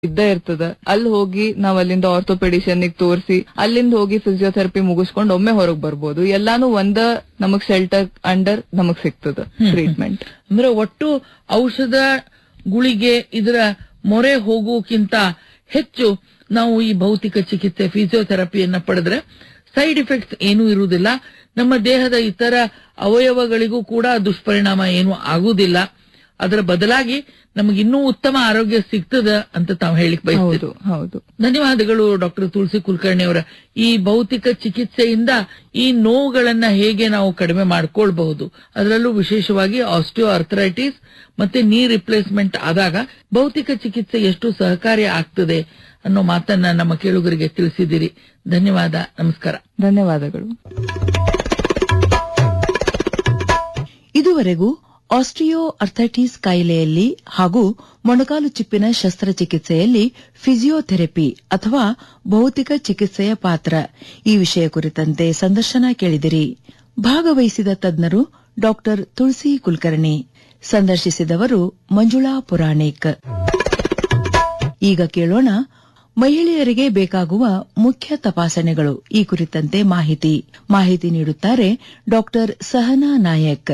ಇದ್ದೇ ಇರ್ತದ ಅಲ್ಲಿ ಹೋಗಿ ನಾವ್ ಅಲ್ಲಿಂದ ಆರ್ಥೋಪೆಡಿಷನ್ ತೋರಿಸಿ ಅಲ್ಲಿಂದ ಹೋಗಿ ಫಿಸಿಯೋಥೆರಪಿ ಮುಗಿಸ್ಕೊಂಡು ಒಮ್ಮೆ ಹೊರಗ್ ಬರ್ಬೋದು ಎಲ್ಲಾನು ಒಂದ ನಮಗ್ ಶೆಲ್ಟರ್ ಅಂಡರ್ ನಮಗ್ ಸಿಗ್ತದ ಟ್ರೀಟ್ಮೆಂಟ್ ಅಂದ್ರೆ ಒಟ್ಟು ಔಷಧ ಗುಳಿಗೆ ಇದರ ಮೊರೆ ಹೋಗುವಕ್ಕಿಂತ ಹೆಚ್ಚು ನಾವು ಈ ಭೌತಿಕ ಚಿಕಿತ್ಸೆ ಫಿಸಿಯೋಥೆರಪಿಯನ್ನ ಪಡೆದ್ರೆ ಸೈಡ್ ಇಫೆಕ್ಟ್ಸ್ ಏನೂ ಇರುವುದಿಲ್ಲ ನಮ್ಮ ದೇಹದ ಇತರ ಅವಯವಗಳಿಗೂ ಕೂಡ ದುಷ್ಪರಿಣಾಮ ಏನೂ ಆಗುವುದಿಲ್ಲ ಅದರ ಬದಲಾಗಿ ನಮಗೆ ಇನ್ನೂ ಉತ್ತಮ ಆರೋಗ್ಯ ಸಿಗ್ತದ ಅಂತ ತಾವು ಹೇಳಿಕ್ ಬಯಸ್ತೀವಿ ಹೌದು ಹೌದು ಧನ್ಯವಾದಗಳು ಡಾಕ್ಟರ್ ತುಳಸಿ ಕುಲಕರ್ಣಿ ಅವರ ಈ ಭೌತಿಕ ಚಿಕಿತ್ಸೆಯಿಂದ ಈ ನೋವುಗಳನ್ನ ಹೇಗೆ ನಾವು ಕಡಿಮೆ ಮಾಡ್ಕೊಳ್ಬಹುದು ಅದರಲ್ಲೂ ವಿಶೇಷವಾಗಿ ಆಸ್ಟಿಯೋ ಅರ್ಥರೈಟಿಸ್ ಮತ್ತೆ ನೀ ರಿಪ್ಲೇಸ್ಮೆಂಟ್ ಆದಾಗ ಭೌತಿಕ ಚಿಕಿತ್ಸೆ ಎಷ್ಟು ಸಹಕಾರಿ ಆಗ್ತದೆ ಅನ್ನೋ ಮಾತನ್ನ ನಮ್ಮ ಕೇಳುಗರಿಗೆ ತಿಳಿಸಿದಿರಿ ಧನ್ಯವಾದ ನಮಸ್ಕಾರ ಧನ್ಯವಾದಗಳು ಇದುವರೆಗೂ ಆಸ್ಟ್ರಿಯೋ ಅರ್ಥೈಟಿಸ್ ಕಾಯಿಲೆಯಲ್ಲಿ ಹಾಗೂ ಮೊಣಕಾಲು ಚಿಪ್ಪಿನ ಶಸ್ತ್ರಚಿಕಿತ್ಸೆಯಲ್ಲಿ ಫಿಸಿಯೋಥೆರಪಿ ಅಥವಾ ಭೌತಿಕ ಚಿಕಿತ್ಸೆಯ ಪಾತ್ರ ಈ ವಿಷಯ ಕುರಿತಂತೆ ಸಂದರ್ಶನ ಕೇಳಿದಿರಿ ಭಾಗವಹಿಸಿದ ತಜ್ಞರು ಡಾಕ್ಟರ್ ತುಳಸಿ ಕುಲಕರ್ಣಿ ಸಂದರ್ಶಿಸಿದವರು ಮಂಜುಳಾ ಪುರಾಣಿಕ್ ಈಗ ಕೇಳೋಣ ಮಹಿಳೆಯರಿಗೆ ಬೇಕಾಗುವ ಮುಖ್ಯ ತಪಾಸಣೆಗಳು ಈ ಕುರಿತಂತೆ ಮಾಹಿತಿ ಮಾಹಿತಿ ನೀಡುತ್ತಾರೆ ಡಾಕ್ಟರ್ ಸಹನಾ ನಾಯಕ್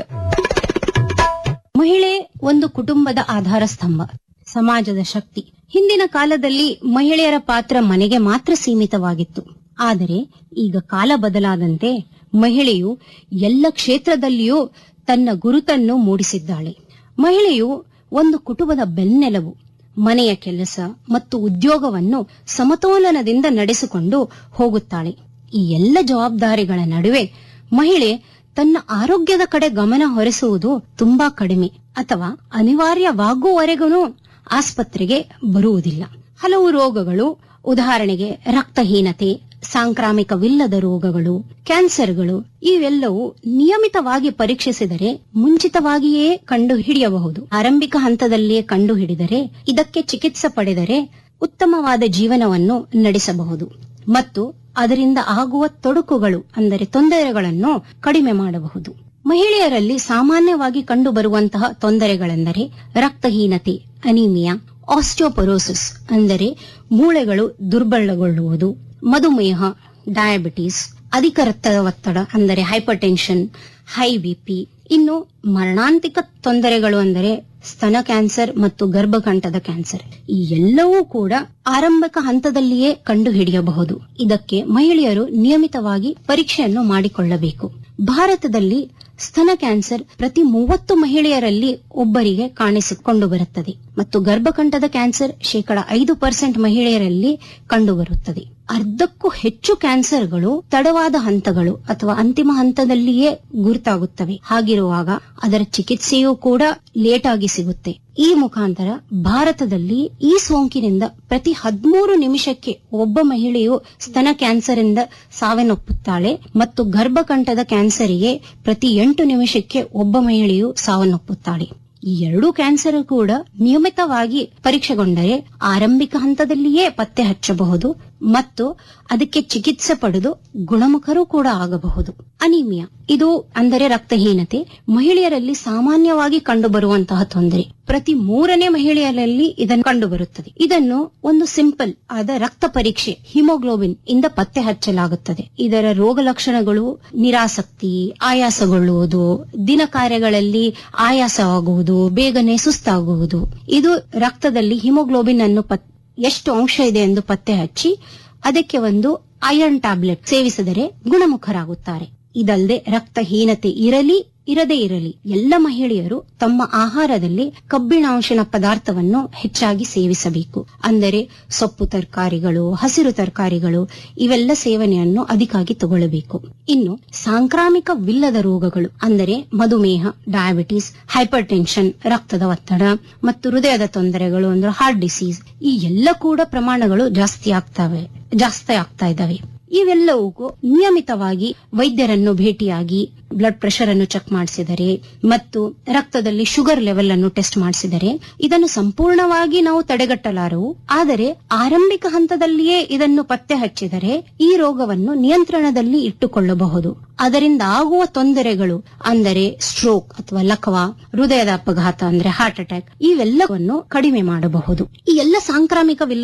ಮಹಿಳೆ ಒಂದು ಕುಟುಂಬದ ಆಧಾರ ಸ್ತಂಭ ಸಮಾಜದ ಶಕ್ತಿ ಹಿಂದಿನ ಕಾಲದಲ್ಲಿ ಮಹಿಳೆಯರ ಪಾತ್ರ ಮನೆಗೆ ಮಾತ್ರ ಸೀಮಿತವಾಗಿತ್ತು ಆದರೆ ಈಗ ಕಾಲ ಬದಲಾದಂತೆ ಮಹಿಳೆಯು ಎಲ್ಲ ಕ್ಷೇತ್ರದಲ್ಲಿಯೂ ತನ್ನ ಗುರುತನ್ನು ಮೂಡಿಸಿದ್ದಾಳೆ ಮಹಿಳೆಯು ಒಂದು ಕುಟುಂಬದ ಬೆನ್ನೆಲುಬು ಮನೆಯ ಕೆಲಸ ಮತ್ತು ಉದ್ಯೋಗವನ್ನು ಸಮತೋಲನದಿಂದ ನಡೆಸಿಕೊಂಡು ಹೋಗುತ್ತಾಳೆ ಈ ಎಲ್ಲ ಜವಾಬ್ದಾರಿಗಳ ನಡುವೆ ಮಹಿಳೆ ತನ್ನ ಆರೋಗ್ಯದ ಕಡೆ ಗಮನ ಹೊರಿಸುವುದು ತುಂಬಾ ಕಡಿಮೆ ಅಥವಾ ಅನಿವಾರ್ಯವಾಗುವವರೆಗೂ ಆಸ್ಪತ್ರೆಗೆ ಬರುವುದಿಲ್ಲ ಹಲವು ರೋಗಗಳು ಉದಾಹರಣೆಗೆ ರಕ್ತಹೀನತೆ ಸಾಂಕ್ರಾಮಿಕವಿಲ್ಲದ ರೋಗಗಳು ಕ್ಯಾನ್ಸರ್ಗಳು ಇವೆಲ್ಲವೂ ನಿಯಮಿತವಾಗಿ ಪರೀಕ್ಷಿಸಿದರೆ ಮುಂಚಿತವಾಗಿಯೇ ಕಂಡು ಹಿಡಿಯಬಹುದು ಆರಂಭಿಕ ಹಂತದಲ್ಲಿಯೇ ಕಂಡು ಹಿಡಿದರೆ ಇದಕ್ಕೆ ಚಿಕಿತ್ಸೆ ಪಡೆದರೆ ಉತ್ತಮವಾದ ಜೀವನವನ್ನು ನಡೆಸಬಹುದು ಮತ್ತು ಅದರಿಂದ ಆಗುವ ತೊಡಕುಗಳು ಅಂದರೆ ತೊಂದರೆಗಳನ್ನು ಕಡಿಮೆ ಮಾಡಬಹುದು ಮಹಿಳೆಯರಲ್ಲಿ ಸಾಮಾನ್ಯವಾಗಿ ಕಂಡುಬರುವಂತಹ ತೊಂದರೆಗಳೆಂದರೆ ರಕ್ತಹೀನತೆ ಅನಿಮಿಯಾ ಆಸ್ಟಿಯೋಪೊರೋಸಿಸ್ ಅಂದರೆ ಮೂಳೆಗಳು ದುರ್ಬಲಗೊಳ್ಳುವುದು ಮಧುಮೇಹ ಡಯಾಬಿಟಿಸ್ ಅಧಿಕ ರಕ್ತದ ಒತ್ತಡ ಅಂದರೆ ಹೈಪರ್ ಟೆನ್ಷನ್ ಹೈ ಬಿಪಿ ಇನ್ನು ಮರಣಾಂತಿಕ ತೊಂದರೆಗಳು ಅಂದರೆ ಸ್ತನ ಕ್ಯಾನ್ಸರ್ ಮತ್ತು ಗರ್ಭಕಂಠದ ಕ್ಯಾನ್ಸರ್ ಈ ಎಲ್ಲವೂ ಕೂಡ ಆರಂಭಿಕ ಹಂತದಲ್ಲಿಯೇ ಕಂಡು ಹಿಡಿಯಬಹುದು ಇದಕ್ಕೆ ಮಹಿಳೆಯರು ನಿಯಮಿತವಾಗಿ ಪರೀಕ್ಷೆಯನ್ನು ಮಾಡಿಕೊಳ್ಳಬೇಕು ಭಾರತದಲ್ಲಿ ಸ್ತನ ಕ್ಯಾನ್ಸರ್ ಪ್ರತಿ ಮೂವತ್ತು ಮಹಿಳೆಯರಲ್ಲಿ ಒಬ್ಬರಿಗೆ ಕಾಣಿಸಿಕೊಂಡು ಬರುತ್ತದೆ ಮತ್ತು ಗರ್ಭಕಂಠದ ಕ್ಯಾನ್ಸರ್ ಶೇಕಡ ಐದು ಪರ್ಸೆಂಟ್ ಮಹಿಳೆಯರಲ್ಲಿ ಕಂಡುಬರುತ್ತದೆ ಅರ್ಧಕ್ಕೂ ಹೆಚ್ಚು ಕ್ಯಾನ್ಸರ್ಗಳು ತಡವಾದ ಹಂತಗಳು ಅಥವಾ ಅಂತಿಮ ಹಂತದಲ್ಲಿಯೇ ಗುರುತಾಗುತ್ತವೆ ಹಾಗಿರುವಾಗ ಅದರ ಚಿಕಿತ್ಸೆಯೂ ಕೂಡ ಲೇಟ್ ಆಗಿ ಸಿಗುತ್ತೆ ಈ ಮುಖಾಂತರ ಭಾರತದಲ್ಲಿ ಈ ಸೋಂಕಿನಿಂದ ಪ್ರತಿ ಹದಿಮೂರು ನಿಮಿಷಕ್ಕೆ ಒಬ್ಬ ಮಹಿಳೆಯು ಸ್ತನ ಕ್ಯಾನ್ಸರ್ ಇಂದ ಸಾವನ್ನಪ್ಪುತ್ತಾಳೆ ಮತ್ತು ಗರ್ಭಕಂಠದ ಕ್ಯಾನ್ಸರಿಗೆ ಪ್ರತಿ ಎಂಟು ನಿಮಿಷಕ್ಕೆ ಒಬ್ಬ ಮಹಿಳೆಯು ಸಾವನ್ನಪ್ಪುತ್ತಾಳೆ ಈ ಎರಡೂ ಕ್ಯಾನ್ಸರ್ ಕೂಡ ನಿಯಮಿತವಾಗಿ ಪರೀಕ್ಷೆಗೊಂಡರೆ ಆರಂಭಿಕ ಹಂತದಲ್ಲಿಯೇ ಪತ್ತೆ ಹಚ್ಚಬಹುದು ಮತ್ತು ಅದಕ್ಕೆ ಚಿಕಿತ್ಸೆ ಪಡೆದು ಗುಣಮುಖರು ಕೂಡ ಆಗಬಹುದು ಅನಿಮಿಯಾ ಇದು ಅಂದರೆ ರಕ್ತಹೀನತೆ ಮಹಿಳೆಯರಲ್ಲಿ ಸಾಮಾನ್ಯವಾಗಿ ಕಂಡುಬರುವಂತಹ ತೊಂದರೆ ಪ್ರತಿ ಮೂರನೇ ಮಹಿಳೆಯರಲ್ಲಿ ಇದನ್ನು ಕಂಡುಬರುತ್ತದೆ ಇದನ್ನು ಒಂದು ಸಿಂಪಲ್ ಆದ ರಕ್ತ ಪರೀಕ್ಷೆ ಹಿಮೋಗ್ಲೋಬಿನ್ ಇಂದ ಪತ್ತೆ ಹಚ್ಚಲಾಗುತ್ತದೆ ಇದರ ರೋಗ ಲಕ್ಷಣಗಳು ನಿರಾಸಕ್ತಿ ಆಯಾಸಗೊಳ್ಳುವುದು ದಿನ ಕಾರ್ಯಗಳಲ್ಲಿ ಆಯಾಸವಾಗುವುದು ಬೇಗನೆ ಸುಸ್ತಾಗುವುದು ಇದು ರಕ್ತದಲ್ಲಿ ಹಿಮೋಗ್ಲೋಬಿನ್ ಅನ್ನು ಪತ್- ಎಷ್ಟು ಅಂಶ ಇದೆ ಎಂದು ಪತ್ತೆ ಹಚ್ಚಿ ಅದಕ್ಕೆ ಒಂದು ಐರನ್ ಟ್ಯಾಬ್ಲೆಟ್ ಸೇವಿಸಿದರೆ ಗುಣಮುಖರಾಗುತ್ತಾರೆ ಇದಲ್ಲದೆ ರಕ್ತಹೀನತೆ ಇರಲಿ ಇರದೇ ಇರಲಿ ಎಲ್ಲ ಮಹಿಳೆಯರು ತಮ್ಮ ಆಹಾರದಲ್ಲಿ ಕಬ್ಬಿಣಾಂಶನ ಪದಾರ್ಥವನ್ನು ಹೆಚ್ಚಾಗಿ ಸೇವಿಸಬೇಕು ಅಂದರೆ ಸೊಪ್ಪು ತರಕಾರಿಗಳು ಹಸಿರು ತರಕಾರಿಗಳು ಇವೆಲ್ಲ ಸೇವನೆಯನ್ನು ಅಧಿಕಾಗಿ ತಗೊಳ್ಳಬೇಕು ಇನ್ನು ಸಾಂಕ್ರಾಮಿಕವಿಲ್ಲದ ರೋಗಗಳು ಅಂದರೆ ಮಧುಮೇಹ ಡಯಾಬಿಟಿಸ್ ಹೈಪರ್ ಟೆನ್ಷನ್ ರಕ್ತದ ಒತ್ತಡ ಮತ್ತು ಹೃದಯದ ತೊಂದರೆಗಳು ಅಂದ್ರೆ ಹಾರ್ಟ್ ಡಿಸೀಸ್ ಈ ಎಲ್ಲ ಕೂಡ ಪ್ರಮಾಣಗಳು ಜಾಸ್ತಿ ಆಗ್ತವೆ ಜಾಸ್ತಿ ಆಗ್ತಾ ಇದ್ದಾವೆ ಇವೆಲ್ಲವೂ ನಿಯಮಿತವಾಗಿ ವೈದ್ಯರನ್ನು ಭೇಟಿಯಾಗಿ ಬ್ಲಡ್ ಪ್ರೆಷರ್ ಅನ್ನು ಚೆಕ್ ಮಾಡಿಸಿದರೆ ಮತ್ತು ರಕ್ತದಲ್ಲಿ ಶುಗರ್ ಲೆವೆಲ್ ಅನ್ನು ಟೆಸ್ಟ್ ಮಾಡಿಸಿದರೆ ಇದನ್ನು ಸಂಪೂರ್ಣವಾಗಿ ನಾವು ತಡೆಗಟ್ಟಲಾರವು ಆದರೆ ಆರಂಭಿಕ ಹಂತದಲ್ಲಿಯೇ ಇದನ್ನು ಪತ್ತೆ ಹಚ್ಚಿದರೆ ಈ ರೋಗವನ್ನು ನಿಯಂತ್ರಣದಲ್ಲಿ ಇಟ್ಟುಕೊಳ್ಳಬಹುದು ಅದರಿಂದ ಆಗುವ ತೊಂದರೆಗಳು ಅಂದರೆ ಸ್ಟ್ರೋಕ್ ಅಥವಾ ಲಕವ ಹೃದಯದ ಅಪಘಾತ ಅಂದ್ರೆ ಹಾರ್ಟ್ ಅಟ್ಯಾಕ್ ಇವೆಲ್ಲವನ್ನು ಕಡಿಮೆ ಮಾಡಬಹುದು ಈ ಎಲ್ಲ ಸಾಂಕ್ರಾಮಿಕವಿಲ್ಲ